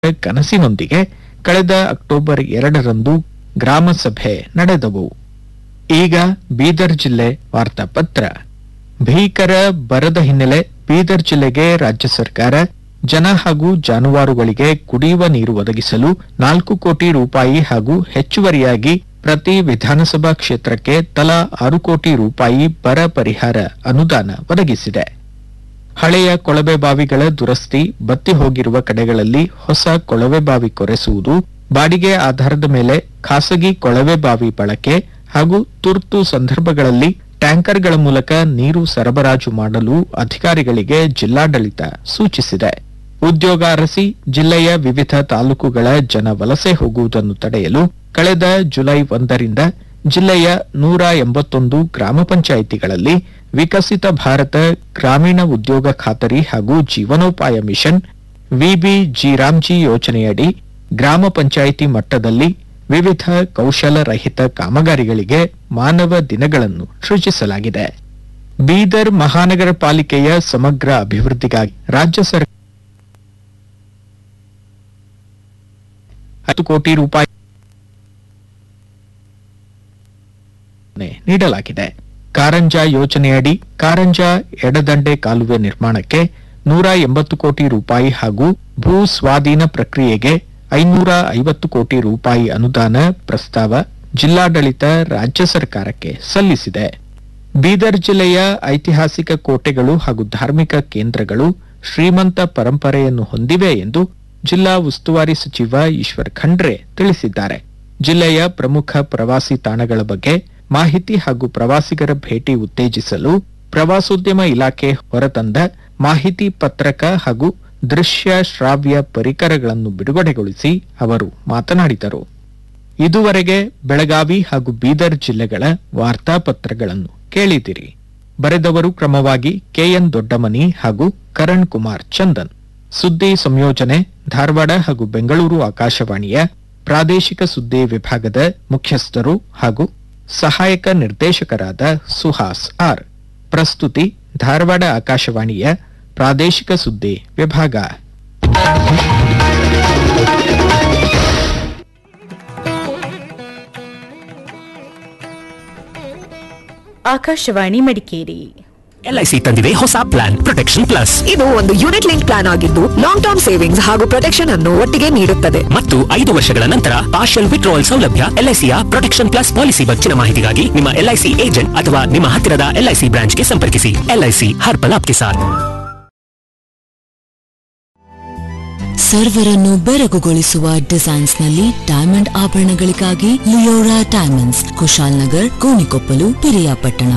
ಕನಸಿನೊಂದಿಗೆ ಕಳೆದ ಅಕ್ಟೋಬರ್ ಎರಡರಂದು ಗ್ರಾಮ ಸಭೆ ನಡೆದವು ಈಗ ಬೀದರ್ ಜಿಲ್ಲೆ ವಾರ್ತಾಪತ್ರ ಭೀಕರ ಬರದ ಹಿನ್ನೆಲೆ ಬೀದರ್ ಜಿಲ್ಲೆಗೆ ರಾಜ್ಯ ಸರ್ಕಾರ ಜನ ಹಾಗೂ ಜಾನುವಾರುಗಳಿಗೆ ಕುಡಿಯುವ ನೀರು ಒದಗಿಸಲು ನಾಲ್ಕು ಕೋಟಿ ರೂಪಾಯಿ ಹಾಗೂ ಹೆಚ್ಚುವರಿಯಾಗಿ ಪ್ರತಿ ವಿಧಾನಸಭಾ ಕ್ಷೇತ್ರಕ್ಕೆ ತಲಾ ಆರು ಕೋಟಿ ರೂಪಾಯಿ ಬರ ಪರಿಹಾರ ಅನುದಾನ ಒದಗಿಸಿದೆ ಹಳೆಯ ಕೊಳವೆ ಬಾವಿಗಳ ದುರಸ್ತಿ ಬತ್ತಿ ಹೋಗಿರುವ ಕಡೆಗಳಲ್ಲಿ ಹೊಸ ಕೊಳವೆ ಬಾವಿ ಕೊರೆಸುವುದು ಬಾಡಿಗೆ ಆಧಾರದ ಮೇಲೆ ಖಾಸಗಿ ಕೊಳವೆ ಬಾವಿ ಬಳಕೆ ಹಾಗೂ ತುರ್ತು ಸಂದರ್ಭಗಳಲ್ಲಿ ಟ್ಯಾಂಕರ್ಗಳ ಮೂಲಕ ನೀರು ಸರಬರಾಜು ಮಾಡಲು ಅಧಿಕಾರಿಗಳಿಗೆ ಜಿಲ್ಲಾಡಳಿತ ಸೂಚಿಸಿದೆ ಉದ್ಯೋಗ ಅರಸಿ ಜಿಲ್ಲೆಯ ವಿವಿಧ ತಾಲೂಕುಗಳ ಜನ ವಲಸೆ ಹೋಗುವುದನ್ನು ತಡೆಯಲು ಕಳೆದ ಜುಲೈ ಒಂದರಿಂದ ಜಿಲ್ಲೆಯ ನೂರ ಎಂಬತ್ತೊಂದು ಗ್ರಾಮ ಪಂಚಾಯಿತಿಗಳಲ್ಲಿ ವಿಕಸಿತ ಭಾರತ ಗ್ರಾಮೀಣ ಉದ್ಯೋಗ ಖಾತರಿ ಹಾಗೂ ಜೀವನೋಪಾಯ ಮಿಷನ್ ವಿಬಿ ಜಿರಾಮ್ಜಿ ಯೋಜನೆಯಡಿ ಗ್ರಾಮ ಪಂಚಾಯಿತಿ ಮಟ್ಟದಲ್ಲಿ ವಿವಿಧ ಕೌಶಲ ರಹಿತ ಕಾಮಗಾರಿಗಳಿಗೆ ಮಾನವ ದಿನಗಳನ್ನು ಸೃಜಿಸಲಾಗಿದೆ ಬೀದರ್ ಮಹಾನಗರ ಪಾಲಿಕೆಯ ಸಮಗ್ರ ಅಭಿವೃದ್ಧಿಗಾಗಿ ರಾಜ್ಯ ಸರ್ಕಾರ ಹತ್ತು ಕೋಟಿ ರೂಪಾಯಿ ನೀಡಲಾಗಿದೆ ಕಾರಂಜ ಯೋಜನೆಯಡಿ ಕಾರಂಜ ಎಡದಂಡೆ ಕಾಲುವೆ ನಿರ್ಮಾಣಕ್ಕೆ ನೂರ ಎಂಬತ್ತು ಕೋಟಿ ರೂಪಾಯಿ ಹಾಗೂ ಭೂ ಸ್ವಾಧೀನ ಪ್ರಕ್ರಿಯೆಗೆ ಐನೂರ ಐವತ್ತು ಕೋಟಿ ರೂಪಾಯಿ ಅನುದಾನ ಪ್ರಸ್ತಾವ ಜಿಲ್ಲಾಡಳಿತ ರಾಜ್ಯ ಸರ್ಕಾರಕ್ಕೆ ಸಲ್ಲಿಸಿದೆ ಬೀದರ್ ಜಿಲ್ಲೆಯ ಐತಿಹಾಸಿಕ ಕೋಟೆಗಳು ಹಾಗೂ ಧಾರ್ಮಿಕ ಕೇಂದ್ರಗಳು ಶ್ರೀಮಂತ ಪರಂಪರೆಯನ್ನು ಹೊಂದಿವೆ ಎಂದು ಜಿಲ್ಲಾ ಉಸ್ತುವಾರಿ ಸಚಿವ ಈಶ್ವರ್ ಖಂಡ್ರೆ ತಿಳಿಸಿದ್ದಾರೆ ಜಿಲ್ಲೆಯ ಪ್ರಮುಖ ಪ್ರವಾಸಿ ತಾಣಗಳ ಬಗ್ಗೆ ಮಾಹಿತಿ ಹಾಗೂ ಪ್ರವಾಸಿಗರ ಭೇಟಿ ಉತ್ತೇಜಿಸಲು ಪ್ರವಾಸೋದ್ಯಮ ಇಲಾಖೆ ಹೊರತಂದ ಮಾಹಿತಿ ಪತ್ರಕ ಹಾಗೂ ದೃಶ್ಯ ಶ್ರಾವ್ಯ ಪರಿಕರಗಳನ್ನು ಬಿಡುಗಡೆಗೊಳಿಸಿ ಅವರು ಮಾತನಾಡಿದರು ಇದುವರೆಗೆ ಬೆಳಗಾವಿ ಹಾಗೂ ಬೀದರ್ ಜಿಲ್ಲೆಗಳ ವಾರ್ತಾಪತ್ರಗಳನ್ನು ಕೇಳಿದಿರಿ ಬರೆದವರು ಕ್ರಮವಾಗಿ ಕೆಎನ್ ದೊಡ್ಡಮನಿ ಹಾಗೂ ಕರಣ್ ಕುಮಾರ್ ಚಂದನ್ ಸುದ್ದಿ ಸಂಯೋಜನೆ ಧಾರವಾಡ ಹಾಗೂ ಬೆಂಗಳೂರು ಆಕಾಶವಾಣಿಯ ಪ್ರಾದೇಶಿಕ ಸುದ್ದಿ ವಿಭಾಗದ ಮುಖ್ಯಸ್ಥರು ಹಾಗೂ ಸಹಾಯಕ ನಿರ್ದೇಶಕರಾದ ಸುಹಾಸ್ ಆರ್ ಪ್ರಸ್ತುತಿ ಧಾರವಾಡ ಆಕಾಶವಾಣಿಯ ಪ್ರಾದೇಶಿಕ ಸುದ್ದಿ ವಿಭಾಗ ಆಕಾಶವಾಣಿ ಮಡಿಕೇರಿ ಎಲ್ಐಸಿ ತಂದಿದೆ ಹೊಸ ಪ್ಲಾನ್ ಪ್ರೊಟೆಕ್ಷನ್ ಪ್ಲಸ್ ಇದು ಒಂದು ಯೂನಿಟ್ ಲಿಂಕ್ ಪ್ಲಾನ್ ಆಗಿದ್ದು ಲಾಂಗ್ ಟರ್ಮ್ ಸೇವಿಂಗ್ಸ್ ಹಾಗೂ ಪ್ರೊಟೆಕ್ಷನ್ ಅನ್ನು ಒಟ್ಟಿಗೆ ನೀಡುತ್ತದೆ ಮತ್ತು ಐದು ವರ್ಷಗಳ ನಂತರ ಪಾರ್ಷಿಯಲ್ ವಿಡ್ರಾವಲ್ ಸೌಲಭ್ಯ ಎಲ್ಐಸಿಯ ಪ್ರೊಟೆಕ್ಷನ್ ಪ್ಲಸ್ ಪಾಲಿಸಿ ಹೆಚ್ಚಿನ ಮಾಹಿತಿಗಾಗಿ ನಿಮ್ಮ ಎಲ್ಐಸಿ ಏಜೆಂಟ್ ಅಥವಾ ನಿಮ್ಮ ಹತ್ತಿರದ ಎಲ್ಐಸಿ ಬ್ರಾಂಚ್ಗೆ ಸಂಪರ್ಕಿಸಿ ಎಲ್ಐಸಿ ಹರ್ಪಲ್ ಆಪ್ಗೆ ಸಾಥ್ ಸರ್ವರನ್ನು ಬೆರಗುಗೊಳಿಸುವ ಡಿಸೈನ್ಸ್ ನಲ್ಲಿ ಡೈಮಂಡ್ ಆಭರಣಗಳಿಗಾಗಿ ಲಿಯೋರಾ ಡೈಮಂಡ್ಸ್ ಕುಶಾಲ್ ನಗರ್ ಕೋಣಿಕೊಪ್ಪಲು ಪಿರಿಯಾಪಟ್ಟಣ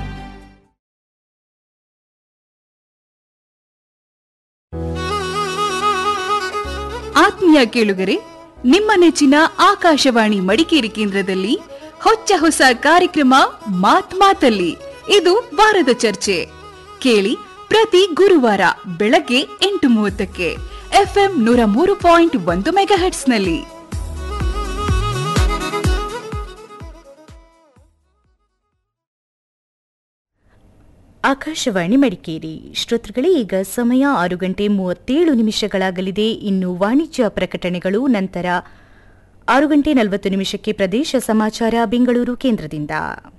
ಆತ್ಮೀಯ ಕೇಳುಗರೆ ನಿಮ್ಮ ನೆಚ್ಚಿನ ಆಕಾಶವಾಣಿ ಮಡಿಕೇರಿ ಕೇಂದ್ರದಲ್ಲಿ ಹೊಚ್ಚ ಹೊಸ ಕಾರ್ಯಕ್ರಮ ಮಾತ್ ಮಾತಲ್ಲಿ ಇದು ವಾರದ ಚರ್ಚೆ ಕೇಳಿ ಪ್ರತಿ ಗುರುವಾರ ಬೆಳಗ್ಗೆ ಎಂಟು ಮೂವತ್ತಕ್ಕೆ ಎಫ್ಎಂ ನೂರ ಮೂರು ಪಾಯಿಂಟ್ ಒಂದು ಮೆಗಾ ನಲ್ಲಿ ಆಕಾಶವಾಣಿ ಮಡಿಕೇರಿ ಶ್ರೋತೃಗಳೇ ಈಗ ಸಮಯ ಆರು ಗಂಟೆ ಮೂವತ್ತೇಳು ನಿಮಿಷಗಳಾಗಲಿದೆ ಇನ್ನು ವಾಣಿಜ್ಯ ಪ್ರಕಟಣೆಗಳು ನಂತರ ಆರು ಗಂಟೆ ನಲವತ್ತು ನಿಮಿಷಕ್ಕೆ ಪ್ರದೇಶ ಸಮಾಚಾರ ಬೆಂಗಳೂರು ಕೇಂದ್ರದಿಂದ